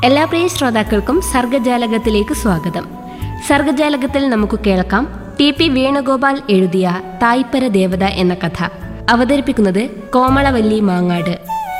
എല്ലാ പ്രിയ ശ്രോതാക്കൾക്കും സർഗജാലകത്തിലേക്ക് സ്വാഗതം സർഗജാലകത്തിൽ നമുക്ക് കേൾക്കാം ടി പി വേണുഗോപാൽ എഴുതിയ തായ്പര ദേവത എന്ന കഥ അവതരിപ്പിക്കുന്നത് കോമളവല്ലി മാങ്ങാട്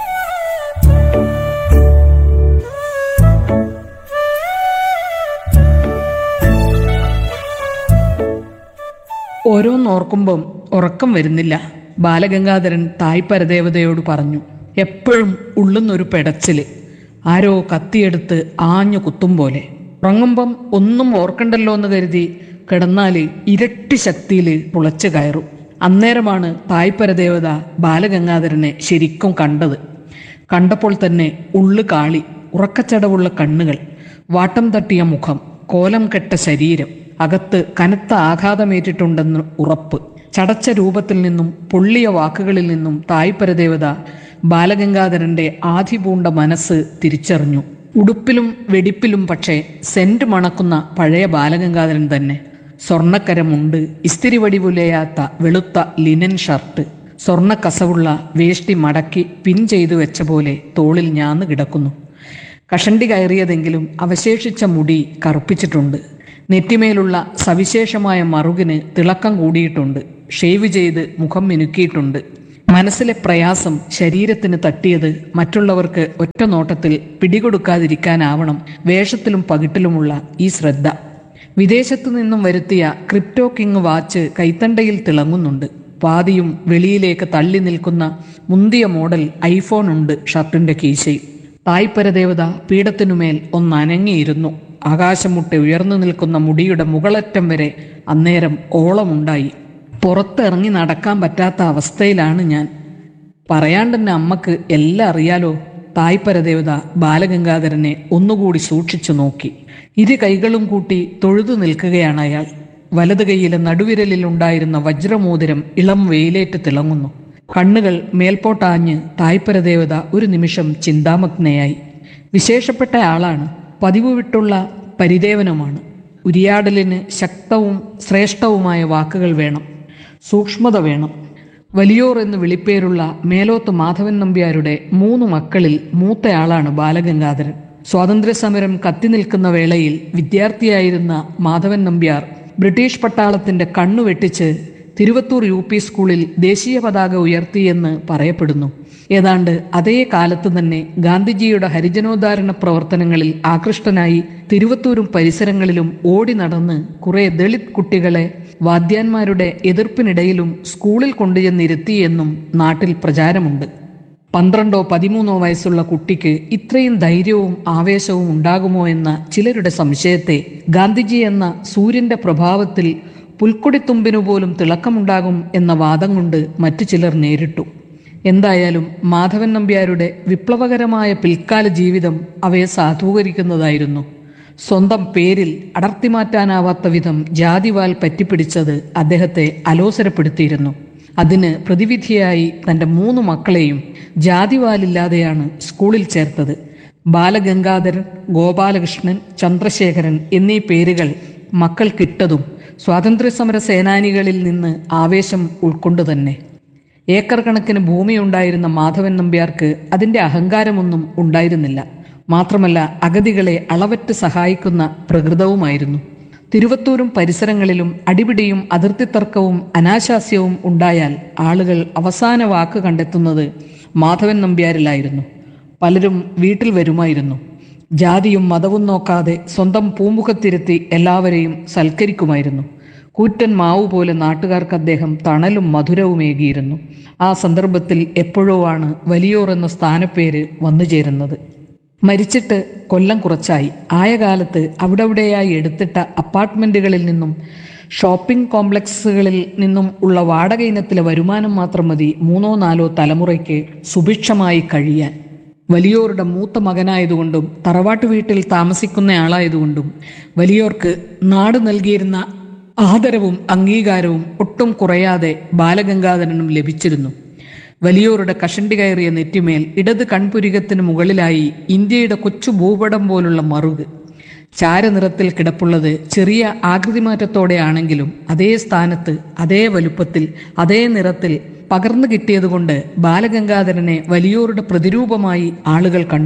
ഓരോന്നോർക്കുമ്പം ഉറക്കം വരുന്നില്ല ബാലഗംഗാധരൻ തായ് പരദേവതയോട് പറഞ്ഞു എപ്പോഴും ഉള്ളുന്നൊരു പെടച്ചില് ആരോ കത്തിയെടുത്ത് ആഞ്ഞു കുത്തും പോലെ ഉറങ്ങുമ്പം ഒന്നും ഓർക്കണ്ടല്ലോ എന്ന് കരുതി കിടന്നാല് ഇരട്ടി ശക്തിയിൽ തുളച്ചു കയറും അന്നേരമാണ് തായ് പരദേവത ബാലഗംഗാധരനെ ശരിക്കും കണ്ടത് കണ്ടപ്പോൾ തന്നെ ഉള്ളു കാളി ഉറക്കച്ചടവുള്ള കണ്ണുകൾ വാട്ടം തട്ടിയ മുഖം കോലം കെട്ട ശരീരം അകത്ത് കനത്ത ആഘാതമേറ്റിട്ടുണ്ടെന്ന് ഉറപ്പ് ചടച്ച രൂപത്തിൽ നിന്നും പൊള്ളിയ വാക്കുകളിൽ നിന്നും തായ്പരദേവത ബാലഗംഗാധരന്റെ ആധിപൂണ്ട മനസ്സ് തിരിച്ചറിഞ്ഞു ഉടുപ്പിലും വെടിപ്പിലും പക്ഷേ സെന്റ് മണക്കുന്ന പഴയ ബാലഗംഗാധരൻ തന്നെ സ്വർണ്ണക്കരമുണ്ട് ഇസ്തിരി വടിവുലയാത്ത വെളുത്ത ലിനൻ ഷർട്ട് സ്വർണ്ണ കസവുള്ള വേഷ്ടി മടക്കി പിൻ ചെയ്തു വെച്ച പോലെ തോളിൽ ഞാന്ന് കിടക്കുന്നു കഷണ്ടി കയറിയതെങ്കിലും അവശേഷിച്ച മുടി കറുപ്പിച്ചിട്ടുണ്ട് നെറ്റിമേലുള്ള സവിശേഷമായ മറുകിന് തിളക്കം കൂടിയിട്ടുണ്ട് ഷേവ് ചെയ്ത് മുഖം മിനുക്കിയിട്ടുണ്ട് മനസ്സിലെ പ്രയാസം ശരീരത്തിന് തട്ടിയത് മറ്റുള്ളവർക്ക് ഒറ്റ നോട്ടത്തിൽ പിടികൊടുക്കാതിരിക്കാനാവണം വേഷത്തിലും പകിട്ടിലുമുള്ള ഈ ശ്രദ്ധ വിദേശത്തു നിന്നും വരുത്തിയ ക്രിപ്റ്റോ കിങ് വാച്ച് കൈത്തണ്ടയിൽ തിളങ്ങുന്നുണ്ട് പാതിയും വെളിയിലേക്ക് തള്ളി നിൽക്കുന്ന മുന്തിയ മോഡൽ ഐഫോൺ ഉണ്ട് ഷർട്ടിന്റെ കീശയിൽ തായ്പരദേവത പീഠത്തിനുമേൽ ഒന്നനങ്ങിയിരുന്നു ആകാശം മുട്ടെ ഉയർന്നു നിൽക്കുന്ന മുടിയുടെ മുകളറ്റം വരെ അന്നേരം ഓളമുണ്ടായി പുറത്തിറങ്ങി നടക്കാൻ പറ്റാത്ത അവസ്ഥയിലാണ് ഞാൻ പറയാണ്ടെന്നെ അമ്മക്ക് എല്ലാം അറിയാലോ തായ്പരദേവത ബാലഗംഗാധരനെ ഒന്നുകൂടി സൂക്ഷിച്ചു നോക്കി ഇരു കൈകളും കൂട്ടി തൊഴുതു നിൽക്കുകയാണ് അയാൾ വലത് കൈയിലെ നടുവിരലിൽ ഉണ്ടായിരുന്ന വജ്രമോതിരം ഇളം വെയിലേറ്റ് തിളങ്ങുന്നു കണ്ണുകൾ മേൽപോട്ടാഞ്ഞ് തായ്പരദേവത ഒരു നിമിഷം ചിന്താമഗ്നയായി വിശേഷപ്പെട്ട ആളാണ് പതിവ് വിട്ടുള്ള പരിദേവനമാണ് ഉരിയാടലിന് ശക്തവും ശ്രേഷ്ഠവുമായ വാക്കുകൾ വേണം സൂക്ഷ്മത വേണം വലിയോർ എന്ന് വിളിപ്പേരുള്ള മേലോത്ത് മാധവൻ നമ്പ്യാരുടെ മൂന്ന് മക്കളിൽ മൂത്തയാളാണ് ബാലഗംഗാധരൻ സ്വാതന്ത്ര്യസമരം കത്തി നിൽക്കുന്ന വേളയിൽ വിദ്യാർത്ഥിയായിരുന്ന മാധവൻ നമ്പ്യാർ ബ്രിട്ടീഷ് പട്ടാളത്തിന്റെ കണ്ണു വെട്ടിച്ച് തിരുവത്തൂർ യു പി സ്കൂളിൽ ദേശീയ പതാക ഉയർത്തിയെന്ന് പറയപ്പെടുന്നു ഏതാണ്ട് അതേ കാലത്ത് തന്നെ ഗാന്ധിജിയുടെ ഹരിജനോദ്ധാരണ പ്രവർത്തനങ്ങളിൽ ആകൃഷ്ടനായി തിരുവത്തൂരും പരിസരങ്ങളിലും ഓടി നടന്ന് കുറെ ദളിത് കുട്ടികളെ വാദ്യാന്മാരുടെ എതിർപ്പിനിടയിലും സ്കൂളിൽ കൊണ്ടുചെന്നിരുത്തിയെന്നും നാട്ടിൽ പ്രചാരമുണ്ട് പന്ത്രണ്ടോ പതിമൂന്നോ വയസ്സുള്ള കുട്ടിക്ക് ഇത്രയും ധൈര്യവും ആവേശവും ഉണ്ടാകുമോ എന്ന ചിലരുടെ സംശയത്തെ ഗാന്ധിജി എന്ന സൂര്യന്റെ പ്രഭാവത്തിൽ പുൽക്കൊടിത്തുമ്പിനു പോലും തിളക്കമുണ്ടാകും എന്ന വാദം കൊണ്ട് മറ്റു ചിലർ നേരിട്ടു എന്തായാലും മാധവൻ നമ്പ്യാരുടെ വിപ്ലവകരമായ പിൽക്കാല ജീവിതം അവയെ സാധൂകരിക്കുന്നതായിരുന്നു സ്വന്തം പേരിൽ അടർത്തിമാറ്റാനാവാത്ത വിധം ജാതിവാൽ പറ്റിപ്പിടിച്ചത് അദ്ദേഹത്തെ അലോസരപ്പെടുത്തിയിരുന്നു അതിന് പ്രതിവിധിയായി തൻ്റെ മൂന്ന് മക്കളെയും ജാതിവാലില്ലാതെയാണ് സ്കൂളിൽ ചേർത്തത് ബാലഗംഗാധരൻ ഗോപാലകൃഷ്ണൻ ചന്ദ്രശേഖരൻ എന്നീ പേരുകൾ മക്കൾക്കിട്ടതും സ്വാതന്ത്ര്യസമര സേനാനികളിൽ നിന്ന് ആവേശം ഉൾക്കൊണ്ടു തന്നെ ഏക്കർ കണക്കിന് ഭൂമിയുണ്ടായിരുന്ന മാധവൻ നമ്പ്യാർക്ക് അതിൻ്റെ അഹങ്കാരമൊന്നും ഉണ്ടായിരുന്നില്ല മാത്രമല്ല അഗതികളെ അളവറ്റ് സഹായിക്കുന്ന പ്രകൃതവുമായിരുന്നു തിരുവത്തൂരും പരിസരങ്ങളിലും അടിപിടിയും അതിർത്തിത്തർക്കവും അനാശാസ്യവും ഉണ്ടായാൽ ആളുകൾ അവസാന വാക്ക് കണ്ടെത്തുന്നത് മാധവൻ നമ്പ്യാരിലായിരുന്നു പലരും വീട്ടിൽ വരുമായിരുന്നു ജാതിയും മതവും നോക്കാതെ സ്വന്തം പൂമുഖത്തിരുത്തി എല്ലാവരെയും സൽക്കരിക്കുമായിരുന്നു കൂറ്റൻ മാവു പോലെ നാട്ടുകാർക്ക് അദ്ദേഹം തണലും മധുരവുമേകിയിരുന്നു ആ സന്ദർഭത്തിൽ എപ്പോഴോ ആണ് വലിയോർ എന്ന സ്ഥാനപ്പേര് വന്നു ചേരുന്നത് മരിച്ചിട്ട് കൊല്ലം കുറച്ചായി ആയ കാലത്ത് അവിടെവിടെയായി എടുത്തിട്ട അപ്പാർട്ട്മെന്റുകളിൽ നിന്നും ഷോപ്പിംഗ് കോംപ്ലക്സുകളിൽ നിന്നും ഉള്ള വാടക ഇനത്തിലെ വരുമാനം മാത്രം മതി മൂന്നോ നാലോ തലമുറയ്ക്ക് സുഭിക്ഷമായി കഴിയാൻ വലിയോരുടെ മൂത്ത മകനായതുകൊണ്ടും തറവാട്ടു വീട്ടിൽ താമസിക്കുന്ന ആളായതുകൊണ്ടും വലിയോർക്ക് നാട് നൽകിയിരുന്ന ആദരവും അംഗീകാരവും ഒട്ടും കുറയാതെ ബാലഗംഗാധരനും ലഭിച്ചിരുന്നു വലിയോരുടെ കഷണ്ടി കയറിയ നെറ്റിമേൽ ഇടത് കൺപുരികത്തിന് മുകളിലായി ഇന്ത്യയുടെ കൊച്ചു ഭൂപടം പോലുള്ള മറുക് ചാരനിറത്തിൽ കിടപ്പുള്ളത് ചെറിയ ആകൃതിമാറ്റത്തോടെയാണെങ്കിലും അതേ സ്ഥാനത്ത് അതേ വലുപ്പത്തിൽ അതേ നിറത്തിൽ പകർന്നു കിട്ടിയതുകൊണ്ട് ബാലഗംഗാധരനെ വലിയോരുടെ പ്രതിരൂപമായി ആളുകൾ കണ്ടു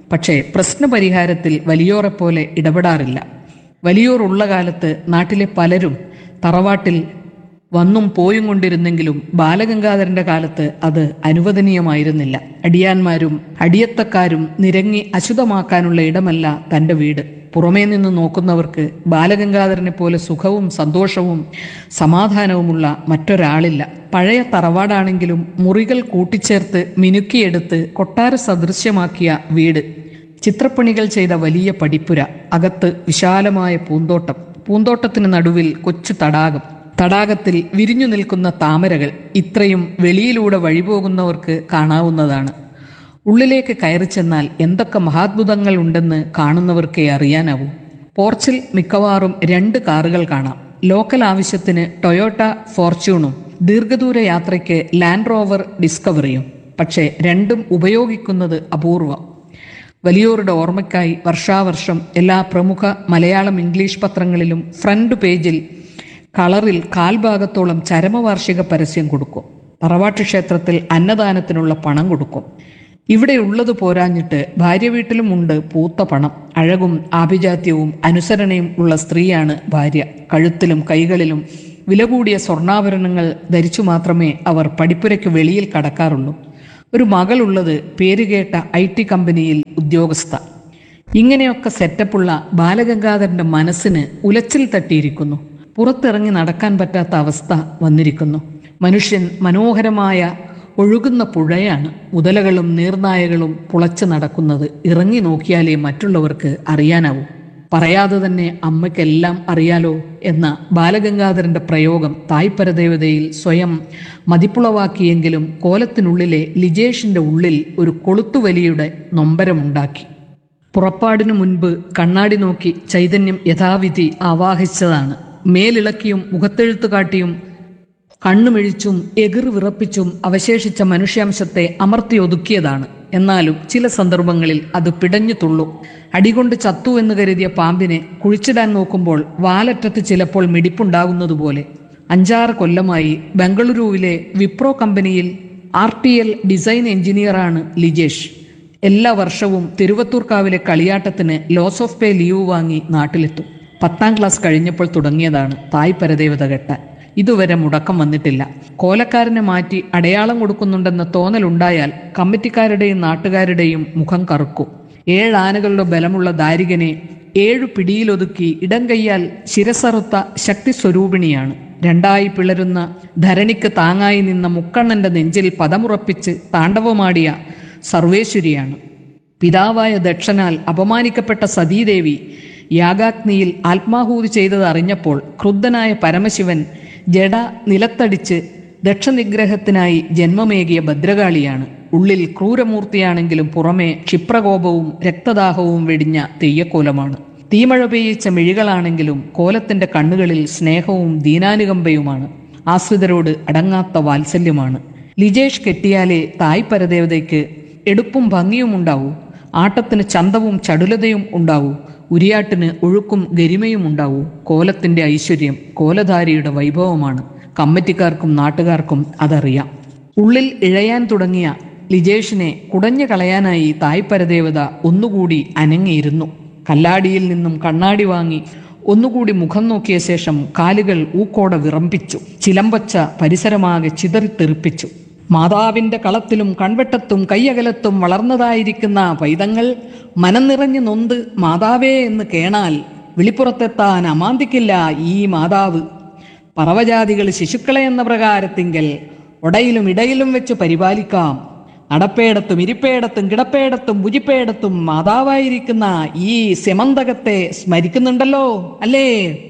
പക്ഷേ പ്രശ്നപരിഹാരത്തിൽ വലിയോറെപ്പോലെ ഇടപെടാറില്ല വലിയോർ ഉള്ള കാലത്ത് നാട്ടിലെ പലരും തറവാട്ടിൽ വന്നും പോയും കൊണ്ടിരുന്നെങ്കിലും ബാലഗംഗാധരന്റെ കാലത്ത് അത് അനുവദനീയമായിരുന്നില്ല അടിയാന്മാരും അടിയത്തക്കാരും നിരങ്ങി അശുദ്ധമാക്കാനുള്ള ഇടമല്ല തന്റെ വീട് പുറമേ നിന്ന് നോക്കുന്നവർക്ക് ബാലഗംഗാധരനെ പോലെ സുഖവും സന്തോഷവും സമാധാനവുമുള്ള മറ്റൊരാളില്ല പഴയ തറവാടാണെങ്കിലും മുറികൾ കൂട്ടിച്ചേർത്ത് മിനുക്കിയെടുത്ത് കൊട്ടാര സദൃശ്യമാക്കിയ വീട് ചിത്രപ്പണികൾ ചെയ്ത വലിയ പടിപ്പുര അകത്ത് വിശാലമായ പൂന്തോട്ടം പൂന്തോട്ടത്തിന് നടുവിൽ കൊച്ചു തടാകം തടാകത്തിൽ വിരിഞ്ഞു നിൽക്കുന്ന താമരകൾ ഇത്രയും വെളിയിലൂടെ വഴിപോകുന്നവർക്ക് കാണാവുന്നതാണ് ഉള്ളിലേക്ക് കയറി ചെന്നാൽ എന്തൊക്കെ മഹാത്ഭുതങ്ങൾ ഉണ്ടെന്ന് കാണുന്നവർക്കേ അറിയാനാവൂ പോർച്ചിൽ മിക്കവാറും രണ്ട് കാറുകൾ കാണാം ലോക്കൽ ആവശ്യത്തിന് ടൊയോട്ട ഫോർച്യൂണും ദീർഘദൂര യാത്രയ്ക്ക് ലാൻഡ് റോവർ ഡിസ്കവറിയും പക്ഷേ രണ്ടും ഉപയോഗിക്കുന്നത് അപൂർവം വലിയോരുടെ ഓർമ്മയ്ക്കായി വർഷാവർഷം എല്ലാ പ്രമുഖ മലയാളം ഇംഗ്ലീഷ് പത്രങ്ങളിലും ഫ്രണ്ട് പേജിൽ കളറിൽ കാൽഭാഗത്തോളം ചരമവാർഷിക പരസ്യം കൊടുക്കും തറവാട്ട് ക്ഷേത്രത്തിൽ അന്നദാനത്തിനുള്ള പണം കൊടുക്കും ഇവിടെ ഉള്ളത് പോരാഞ്ഞിട്ട് ഭാര്യ വീട്ടിലും ഉണ്ട് പൂത്ത പണം അഴകും ആഭിജാത്യവും അനുസരണയും ഉള്ള സ്ത്രീയാണ് ഭാര്യ കഴുത്തിലും കൈകളിലും വില കൂടിയ സ്വർണ്ണാഭരണങ്ങൾ ധരിച്ചു മാത്രമേ അവർ പടിപ്പുരയ്ക്ക് വെളിയിൽ കടക്കാറുള്ളൂ ഒരു മകളുള്ളത് പേരുകേട്ട ഐ ടി കമ്പനിയിൽ ഉദ്യോഗസ്ഥ ഇങ്ങനെയൊക്കെ സെറ്റപ്പുള്ള ബാലഗംഗാധരന്റെ മനസ്സിന് ഉലച്ചിൽ തട്ടിയിരിക്കുന്നു പുറത്തിറങ്ങി നടക്കാൻ പറ്റാത്ത അവസ്ഥ വന്നിരിക്കുന്നു മനുഷ്യൻ മനോഹരമായ ഒഴുകുന്ന പുഴയാണ് മുതലകളും നീർനായകളും പുളച്ചു നടക്കുന്നത് ഇറങ്ങി നോക്കിയാലേ മറ്റുള്ളവർക്ക് അറിയാനാവൂ പറയാതെ തന്നെ അമ്മയ്ക്കെല്ലാം അറിയാലോ എന്ന ബാലഗംഗാധരന്റെ പ്രയോഗം തായ്പരദേവതയിൽ സ്വയം മതിപ്പുളവാക്കിയെങ്കിലും കോലത്തിനുള്ളിലെ ലിജേഷിന്റെ ഉള്ളിൽ ഒരു കൊളുത്തുവലിയുടെ നൊമ്പരമുണ്ടാക്കി പുറപ്പാടിനു മുൻപ് കണ്ണാടി നോക്കി ചൈതന്യം യഥാവിധി ആവാഹിച്ചതാണ് മേലിളക്കിയും മുഖത്തെഴുത്തു കാട്ടിയും കണ്ണുമിഴിച്ചും എകിർ വിറപ്പിച്ചും അവശേഷിച്ച മനുഷ്യാംശത്തെ അമർത്തി ഒതുക്കിയതാണ് എന്നാലും ചില സന്ദർഭങ്ങളിൽ അത് പിടഞ്ഞു തുള്ളും അടികൊണ്ട് ചത്തു എന്ന് കരുതിയ പാമ്പിനെ കുഴിച്ചിടാൻ നോക്കുമ്പോൾ വാലറ്റത്ത് ചിലപ്പോൾ മിടിപ്പുണ്ടാകുന്നതുപോലെ അഞ്ചാറ് കൊല്ലമായി ബംഗളൂരുവിലെ വിപ്രോ കമ്പനിയിൽ ആർ ടി എൽ ഡിസൈൻ എഞ്ചിനീയറാണ് ലിജേഷ് എല്ലാ വർഷവും തിരുവത്തൂർക്കാവിലെ കളിയാട്ടത്തിന് ലോസ് ഓഫ് പേ ലീവ് വാങ്ങി നാട്ടിലെത്തും പത്താം ക്ലാസ് കഴിഞ്ഞപ്പോൾ തുടങ്ങിയതാണ് തായ് പരദേവത കെട്ടാൻ ഇതുവരെ മുടക്കം വന്നിട്ടില്ല കോലക്കാരനെ മാറ്റി അടയാളം കൊടുക്കുന്നുണ്ടെന്ന തോന്നലുണ്ടായാൽ കമ്മിറ്റിക്കാരുടെയും നാട്ടുകാരുടെയും മുഖം കറുക്കും ഏഴ് ആനകളുടെ ബലമുള്ള ദാരികനെ ഏഴു പിടിയിലൊതുക്കി ഇടം കൈയാൽ ശിരസറുത്ത ശക്തി സ്വരൂപിണിയാണ് രണ്ടായി പിളരുന്ന ധരണിക്ക് താങ്ങായി നിന്ന മുക്കണ്ണന്റെ നെഞ്ചിൽ പദമുറപ്പിച്ച് താണ്ഡവമാടിയ സർവേശ്വരിയാണ് പിതാവായ ദക്ഷനാൽ അപമാനിക്കപ്പെട്ട സതീദേവി യാഗാഗ്നിയിൽ ആത്മാഹൂതി ചെയ്തത് അറിഞ്ഞപ്പോൾ ക്രുദ്ധനായ പരമശിവൻ ജഡ നിലത്തടിച്ച് ദക്ഷനിഗ്രഹത്തിനായി ജന്മമേകിയ ഭദ്രകാളിയാണ് ഉള്ളിൽ ക്രൂരമൂർത്തിയാണെങ്കിലും പുറമെ ക്ഷിപ്രകോപവും രക്തദാഹവും വെടിഞ്ഞ തെയ്യക്കോലമാണ് തീമഴ പെയ്യിച്ച മിഴികളാണെങ്കിലും കോലത്തിന്റെ കണ്ണുകളിൽ സ്നേഹവും ദീനാനുകമ്പയുമാണ് ആശ്രിതരോട് അടങ്ങാത്ത വാത്സല്യമാണ് ലിജേഷ് കെട്ടിയാലേ തായ് പരദേവതയ്ക്ക് എടുപ്പും ഭംഗിയും ഉണ്ടാവൂ ആട്ടത്തിന് ചന്തവും ചടുലതയും ഉണ്ടാവൂ ഉരിയാട്ടിന് ഒഴുക്കും ഗരിമയും ഉണ്ടാവൂ കോലത്തിന്റെ ഐശ്വര്യം കോലധാരിയുടെ വൈഭവമാണ് കമ്മിറ്റിക്കാർക്കും നാട്ടുകാർക്കും അതറിയാം ഉള്ളിൽ ഇഴയാൻ തുടങ്ങിയ ലിജേഷിനെ കുടഞ്ഞു കളയാനായി തായ് പരദേവത ഒന്നുകൂടി അനങ്ങിയിരുന്നു കല്ലാടിയിൽ നിന്നും കണ്ണാടി വാങ്ങി ഒന്നുകൂടി മുഖം നോക്കിയ ശേഷം കാലുകൾ ഊക്കോടെ വിറമ്പിച്ചു ചിലമ്പച്ച പരിസരമാകെ ചിതറിത്തെറിപ്പിച്ചു മാതാവിന്റെ കളത്തിലും കൺവെട്ടത്തും കയ്യകലത്തും വളർന്നതായിരിക്കുന്ന പൈതങ്ങൾ മനം നിറഞ്ഞു നൊന്ത് മാതാവേ എന്ന് കേണാൽ വിളിപ്പുറത്തെത്താൻ അമാന്തിക്കില്ല ഈ മാതാവ് പറവജാതികൾ ശിശുക്കളെ എന്ന പ്രകാരത്തിങ്കൽ ഒടയിലും ഇടയിലും വെച്ച് പരിപാലിക്കാം നടപ്പേടത്തും ഇരിപ്പേടത്തും കിടപ്പേടത്തും ഭുജിപ്പേടത്തും മാതാവായിരിക്കുന്ന ഈ സെമന്തകത്തെ സ്മരിക്കുന്നുണ്ടല്ലോ അല്ലേ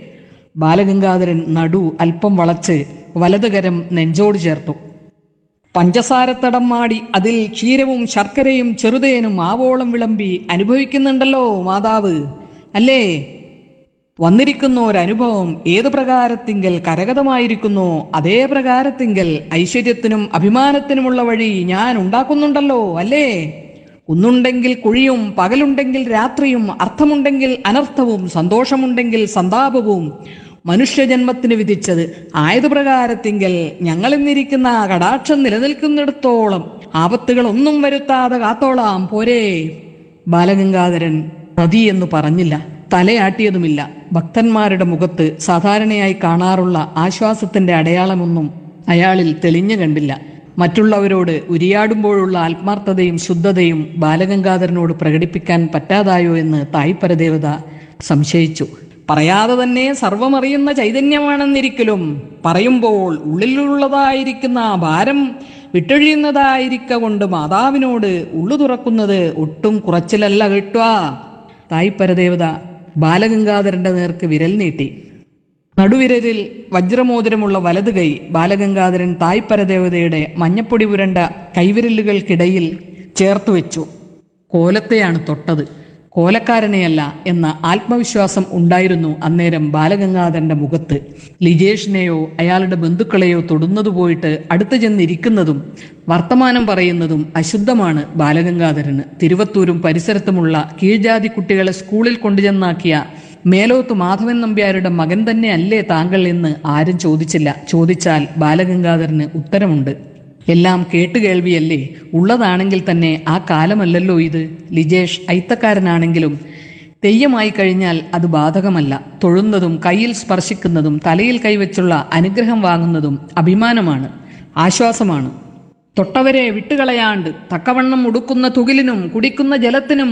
ബാലഗംഗാധരൻ നടു അല്പം വളച്ച് വലതുകരം നെഞ്ചോട് ചേർത്തു പഞ്ചസാരത്തടം മാടി അതിൽ ക്ഷീരവും ശർക്കരയും ചെറുതേനും ആവോളം വിളമ്പി അനുഭവിക്കുന്നുണ്ടല്ലോ മാതാവ് അല്ലേ വന്നിരിക്കുന്ന ഒരനുഭവം ഏത് പ്രകാരത്തിങ്കൽ കരഗതമായിരിക്കുന്നോ അതേ പ്രകാരത്തിങ്കൽ ഐശ്വര്യത്തിനും അഭിമാനത്തിനുമുള്ള വഴി ഞാൻ ഉണ്ടാക്കുന്നുണ്ടല്ലോ അല്ലേ കുന്നുണ്ടെങ്കിൽ കുഴിയും പകലുണ്ടെങ്കിൽ രാത്രിയും അർത്ഥമുണ്ടെങ്കിൽ അനർത്ഥവും സന്തോഷമുണ്ടെങ്കിൽ സന്താപവും മനുഷ്യജന്മത്തിന് വിധിച്ചത് ആയത് പ്രകാരത്തിങ്കൽ ഞങ്ങളിന്നിരിക്കുന്ന കടാക്ഷം നിലനിൽക്കുന്നിടത്തോളം ആപത്തുകൾ ഒന്നും വരുത്താതെ കാത്തോളാം പോരേ ബാലഗംഗാധരൻ നദി എന്ന് പറഞ്ഞില്ല തലയാട്ടിയതുമില്ല ഭക്തന്മാരുടെ മുഖത്ത് സാധാരണയായി കാണാറുള്ള ആശ്വാസത്തിന്റെ അടയാളമൊന്നും അയാളിൽ തെളിഞ്ഞു കണ്ടില്ല മറ്റുള്ളവരോട് ഉരിയാടുമ്പോഴുള്ള ആത്മാർത്ഥതയും ശുദ്ധതയും ബാലഗംഗാധരനോട് പ്രകടിപ്പിക്കാൻ പറ്റാതായോ എന്ന് തായ്പരദേവത സംശയിച്ചു പറയാതെ തന്നെ സർവമറിയുന്ന ചൈതന്യമാണെന്നിരിക്കലും പറയുമ്പോൾ ഉള്ളിലുള്ളതായിരിക്കുന്ന ആ ഭാരം വിട്ടൊഴിയുന്നതായിരിക്ക കൊണ്ട് മാതാവിനോട് ഉള്ളു തുറക്കുന്നത് ഒട്ടും കുറച്ചിലല്ല കിട്ടുക തായ്പരദേവത ബാലഗംഗാധരന്റെ നേർക്ക് വിരൽ നീട്ടി നടുവിരലിൽ വജ്രമോതിരമുള്ള വലത് കൈ ബാലഗംഗാധരൻ തായ്പരദേവതയുടെ മഞ്ഞപ്പൊടി പുരണ്ട കൈവിരലുകൾക്കിടയിൽ ചേർത്ത് വെച്ചു കോലത്തെയാണ് തൊട്ടത് കോലക്കാരനെയല്ല എന്ന ആത്മവിശ്വാസം ഉണ്ടായിരുന്നു അന്നേരം ബാലഗംഗാധരന്റെ മുഖത്ത് ലിജേഷിനെയോ അയാളുടെ ബന്ധുക്കളെയോ തൊടുന്നത് പോയിട്ട് അടുത്ത് ചെന്നിരിക്കുന്നതും വർത്തമാനം പറയുന്നതും അശുദ്ധമാണ് ബാലഗംഗാധരന് തിരുവത്തൂരും പരിസരത്തുമുള്ള കീഴ്ജാതി കുട്ടികളെ സ്കൂളിൽ കൊണ്ടുചെന്നാക്കിയ മേലോത്ത് മാധവൻ നമ്പ്യാരുടെ മകൻ തന്നെ അല്ലേ താങ്കൾ എന്ന് ആരും ചോദിച്ചില്ല ചോദിച്ചാൽ ബാലഗംഗാധരന് ഉത്തരമുണ്ട് എല്ലാം കേട്ടുകേൾവിയല്ലേ ഉള്ളതാണെങ്കിൽ തന്നെ ആ കാലമല്ലല്ലോ ഇത് ലിജേഷ് ഐത്തക്കാരനാണെങ്കിലും തെയ്യമായി കഴിഞ്ഞാൽ അത് ബാധകമല്ല തൊഴുന്നതും കയ്യിൽ സ്പർശിക്കുന്നതും തലയിൽ കൈവച്ചുള്ള അനുഗ്രഹം വാങ്ങുന്നതും അഭിമാനമാണ് ആശ്വാസമാണ് തൊട്ടവരെ വിട്ടുകളയാണ്ട് തക്കവണ്ണം ഉടുക്കുന്ന തുകിലിനും കുടിക്കുന്ന ജലത്തിനും